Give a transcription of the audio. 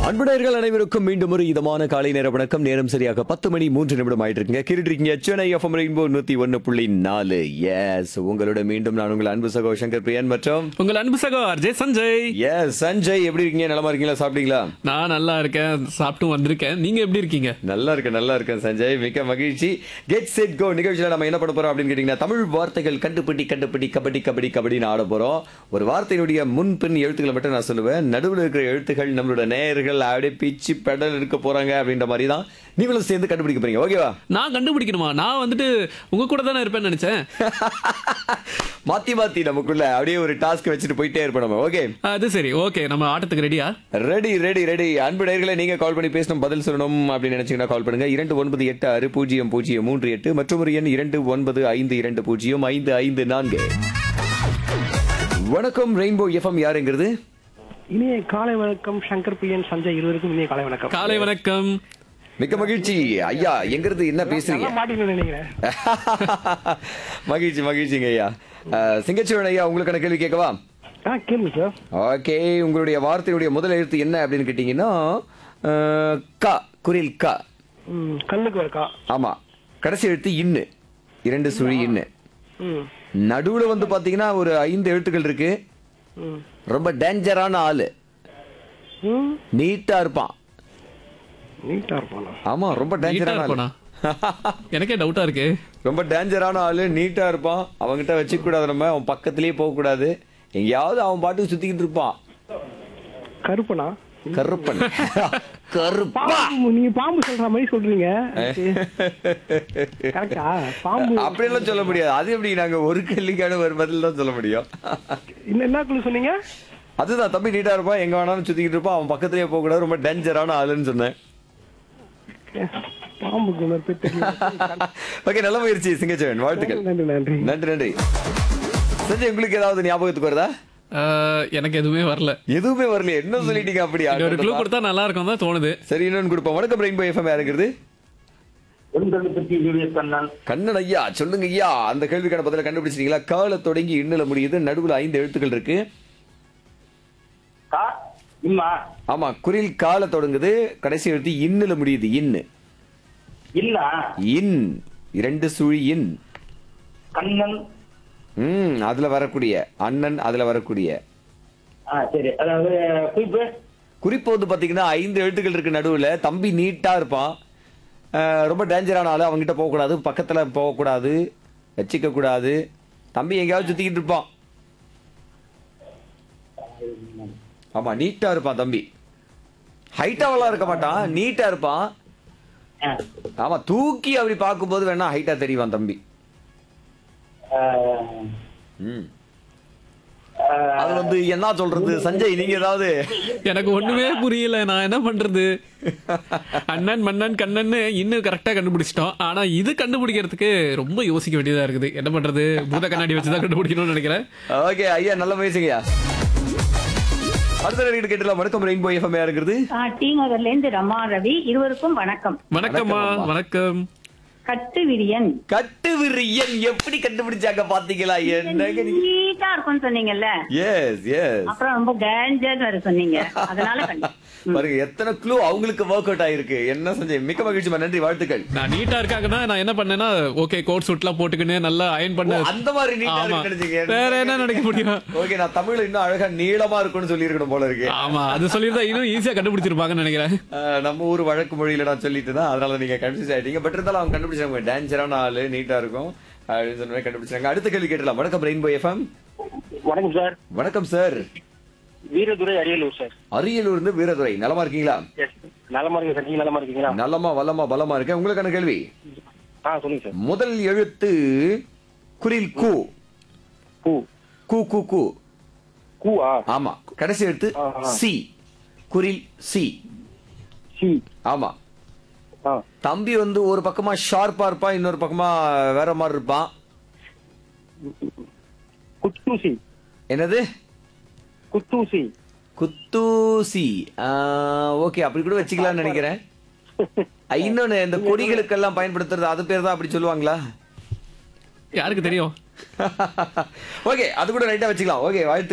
அன்புடையர்கள் அனைவருக்கும் மீண்டும் ஒரு இதமான காலை நேர வணக்கம் நேரம் சரியாக பத்து மணி மூன்று நிமிடம் ஆயிட்டு இருக்குங்க கேட்டுட்டு இருக்கீங்க சென்னை எஃப்எம் ரெயின்போ நூத்தி ஒன்னு புள்ளி நாலு எஸ் உங்களோட மீண்டும் நான் உங்கள் அன்பு சகோ சங்கர் பிரியன் மற்றும் உங்கள் அன்பு சகோ அர்ஜய் சஞ்சய் எஸ் சஞ்சய் எப்படி இருக்கீங்க நலமா இருக்கீங்களா சாப்பிட்டீங்களா நான் நல்லா இருக்கேன் சாப்பிட்டும் வந்திருக்கேன் நீங்க எப்படி இருக்கீங்க நல்லா இருக்கேன் நல்லா இருக்கேன் சஞ்சய் மிக்க மகிழ்ச்சி கெட் செட் கோ நிகழ்ச்சியில நம்ம என்ன பண்ண போறோம் அப்படின்னு கேட்டீங்கன்னா தமிழ் வார்த்தைகள் கண்டுபிடி கண்டுபிடி கபடி கபடி கபடின்னு ஆட போறோம் ஒரு வார்த்தையினுடைய முன் பின் எழுத்துக்களை மட்டும் நான் சொல்லுவேன் நடுவில் இருக்கிற எழுத்துக்கள் நம்மளோட நேயர்கள் அப்படியே பிச்சு பெடல் இருக்க போறாங்க அப்படின்ற மாதிரி தான் நீங்களும் சேர்ந்து கண்டுபிடிக்க போறீங்க ஓகேவா நான் கண்டுபிடிக்கணுமா நான் வந்துட்டு உங்க கூட தானே இருப்பேன்னு நினைச்சேன் மாத்தி மாத்தி நமக்குள்ள அப்படியே ஒரு டாஸ்க் வச்சுட்டு போயிட்டே இருப்போம் நம்ம ஓகே அது சரி ஓகே நம்ம ஆட்டத்துக்கு ரெடியா ரெடி ரெடி ரெடி அன்பு நேயர்களே நீங்க கால் பண்ணி பேசணும் பதில் சொல்லணும் அப்படின்னு நினைச்சீங்கன்னா கால் பண்ணுங்க இரண்டு ஒன்பது எட்டு ஆறு பூஜ்ஜியம் பூஜ்ஜியம் மூன்று எட்டு மற்றும் ஒரு எண் இரண்டு ஒன்பது ஐந்து இரண்டு பூஜ்ஜியம் ஐந்து ஐந்து நான்கு வணக்கம் ரெயின்போ எஃப்எம் யாருங்கிறது இனிய காலை வணக்கம் சங்கர் பிரியன் சஞ்சய் இருவருக்கும் இனிய காலை வணக்கம் காலை வணக்கம் மிக்க மகிழ்ச்சி ஐயா எங்கிறது என்ன பேசுறீங்க நல்லா மாட்டிக்கணும்னு நினைக்கிறேன் மகிழ்ச்சி மகிழ்ச்சிங்க ஐயா அஹ், சிங்கச்சூரன் ஐயா உங்களுக்கான கேள்வி கேட்கவா ஆ கேளுங்க சார் ஓகே உங்களுடைய வார்த்தையுடைய முதல் எழுத்து என்ன அப்படின்னு கேட்டீங்கன்னா அஹ், க குரில் க ம் கல்லுக்கு இருக்கா ஆமா கடைசி எழுத்து இன்னு இரண்டு சுழி இன்னு ம் நடுவுல வந்து பாத்தீங்கன்னா ஒரு ஐந்து எழுத்துக்கள் இருக்கு ம் ரொம்ப டேஞ்சரான ஆளு ம் நீட்டா இருப்பான் நீட்டா இருப்பானா ஆமா ரொம்ப நீட்டா டேஞ்சரான ஆளு இருப்போனா எனக்கே டவுட்டா இருக்கு ரொம்ப டேஞ்சரான ஆளு நீட்டா இருப்பான் அவன்கிட்ட வச்சுக்க கூடாது நம்ம அவன் பக்கத்திலேயே போக கூடாது எங்கேயாவது அவன் பாட்டுக்கு சுத்திக்கிட்டு இருப்பான் கருப்பனா கருப்பன் கருப்பா பாம்பு நீங்க பாம்பு சொல்ற மாதிரி சொல்றீங்க கரெக்டா பாம்பு அப்படியெல்லாம் சொல்ல முடியாது அது எப்படி நாங்க ஒரு கேள்விக்கான ஒரு பதில் தான் சொல்ல முடியும் இன்னும் என்ன குழு சொன்னீங்க அதுதான் தம்பி நீட்டா இருப்பான் எங்க வேணாலும் சுத்திக்கிட்டு இருப்பான் அவன் பக்கத்திலேயே போக கூடாது ரொம்ப டேஞ்சரான ஆளுன்னு சொன்னேன் பாம்புக்கு இன்னொரு பேர் தெரியல ஓகே நல்ல முயற்சி சிங்கச்சவன் வாழ்த்துக்கள் நன்றி நன்றி நன்றி நன்றி சஞ்சய் உங்களுக்கு ஏதாவது ஞாபகத்துக்கு வருதா அஹ், எனக்கு எதுவுமே வரல எதுவுமே வரலையே என்ன சொல்லிட்டீங்க அப்படி இது ஒரு க்ளூ கொடுத்தா நல்லா இருக்கும் தான் தோணுது சரி இன்னொன்னு கொடுப்போம் வணக்கம் ரெயின்போ எஃப்எம் யாருங்கிறது ஒன்பது ஜூலியஸ் கண்ணன் கண்ணன் ஐயா சொல்லுங்க ஐயா அந்த கேள்விக்கான பதில கண்டுபிடிச்சிட்டீங்களா கால தொடங்கி இன்னுல முடியுது நடுவுல ஐந்து எழுத்துக்கள் இருக்கு கா இம்மா ஆமா குரில் கால தொடங்குது கடைசி எழுத்து இன்னுல முடியுது இன்னு இல்ல இன் இரண்டு சுழி இன் கண்ணன் ம் அதுல வரக்கூடிய அண்ணன் அதுல வரக்கூடிய ஆ சரி அதாவது குறிப்பு குறிப்பு வந்து பாத்தீங்கன்னா ஐந்து எழுத்துக்கள் இருக்கு நடுவுல தம்பி நீட்டா இருப்பான் அஹ், ரொம்ப டேஞ்சரான ஆளு அவங்ககிட்ட போக கூடாது பக்கத்துல போக கூடாது வச்சுக்க கூடாது தம்பி எங்கேயாவது சுத்திக்கிட்டு இருப்பான் ஆமா நீட்டா இருப்பான் தம்பி ஹைட்டாவெல்லாம் இருக்க மாட்டான் நீட்டா இருப்பான் ஆ. ஆமா தூக்கி அப்படி பார்க்கும்போது வேணா ஹைட்டா தெரிவான் தம்பி ஆ, ம் ஆ, அது வந்து என்ன சொல்றது சஞ்சய் நீங்க ஏதாவது எனக்கு ஒண்ணுமே புரியல நான் என்ன பண்றது அண்ணன் மன்னன் கண்ணன்னு இன்னும் கரெக்டா கண்டுபிடிச்சிட்டோம் ஆனா இது கண்டுபிடிக்கிறதுக்கு ரொம்ப யோசிக்க வேண்டியதா இருக்குது என்ன பண்றது பூத கண்ணாடி வச்சுதான் கண்டுபிடிக்கணும்னு நினைக்கிறேன் ஓகே ஐயா நல்ல முயற்சிங்கய்யா அடுத்த நேரம் கேட்டலாம் வணக்கம் ரெயின்போ எஃப்எம் யாருங்கிறது டி நகர்ல இருந்து ரமா ரவி இருவருக்கும் வணக்கம் வணக்கம்மா வணக்கம் கட்டு விரியன் கட்டு விரியன் எப்படி கண்டுபிடிச்சாங்க பாத்தீங்களா என்னங்க நீட்டா இருக்கும்னு சொன்னீங்கல்ல எஸ் எஸ் அப்புறம் ரொம்ப டேஞ்சர் வேற சொன்னீங்க அதனால கண்டு பாருங்க எத்தனை க்ளூ அவங்களுக்கு ஒர்க் அவுட் ஆயிருக்கு என்ன சஞ்சய் மிக்க மகிழ்ச்சி நன்றி வாழ்த்துக்கள் நான் நீட்டா இருக்காங்கன்னா நான் என்ன பண்ணேன்னா ஓகே கோட் சூட்லாம் போட்டுக்கின்னு நல்லா அயன் பண்ண ஓ, அந்த மாதிரி நீட்டா ஆமா. இருக்கு நினைச்சீங்க வேற என்ன நினைக்க முடியும் ஓகே நான் தமிழ்ல இன்னும் அழகா நீளமா இருக்கும்னு சொல்லி இருக்கணும் போல இருக்கு ஆமா அது சொல்லியிருந்தா இன்னும் ஈஸியா கண்டுபிடிச்சிருப்பாங்கன்னு நினைக்கிறேன் ஆஹ், நம்ம ஊர் வழக்கு மொழியில நான் சொல்லிட்டு தான் அதனால நீங்க கன்ஃபியூஸ் ஆயிட்டீங்க பட் இருந்தாலும் அவங்க கண்டுபிடிச்சாங்க டேஞ்சரான ஆளு நீட்டா இருக்கும் அப்படின்னு சொன்ன மாதிரி கண்டுபிடிச்சாங்க அடுத்த கேள்வி கேட்டலாம் வணக்கம் ரெயின்போ எஃப்எம் வணக்கம் சார் வணக்கம் சார் வீரதுரை அரியலூர் சார் அரியலூர் இருந்து வீரதுரை நலமா இருக்கீங்களா எஸ் நலமா இருக்கீங்க சார் நீங்க நலமா இருக்கீங்களா நலமா வல்லமா பலமா இருக்கேன் உங்களுக்கான கேள்வி ஆ சொல்லுங்க சார் முதல் எழுத்து குரில் கு பூ கு கு கு கூவா ஆமா கடைசி எழுத்து ஆ, ஆ. சி குரில் சி சி ஆமா ஆ தம்பி வந்து ஒரு பக்கமா ஷார்ப்பா இருப்பான் இன்னொரு பக்கமா வேற மாதிரி இருப்பான் குத்தூசி என்னது குத்தூசி குத்தூசி ஓகே அப்படி கூட வச்சுக்கலாம்னு நினைக்கிறேன் ஆ, இன்னொன்னு இந்த கொடிகளுக்கெல்லாம் பயன்படுத்துறது அது பேர் தான் அப்படி சொல்லுவாங்களா யாருக்கு தெரியும் ஓகே அது கூட ரைட்டா வச்சுக்கலாம் ஓகே வாழ்த்து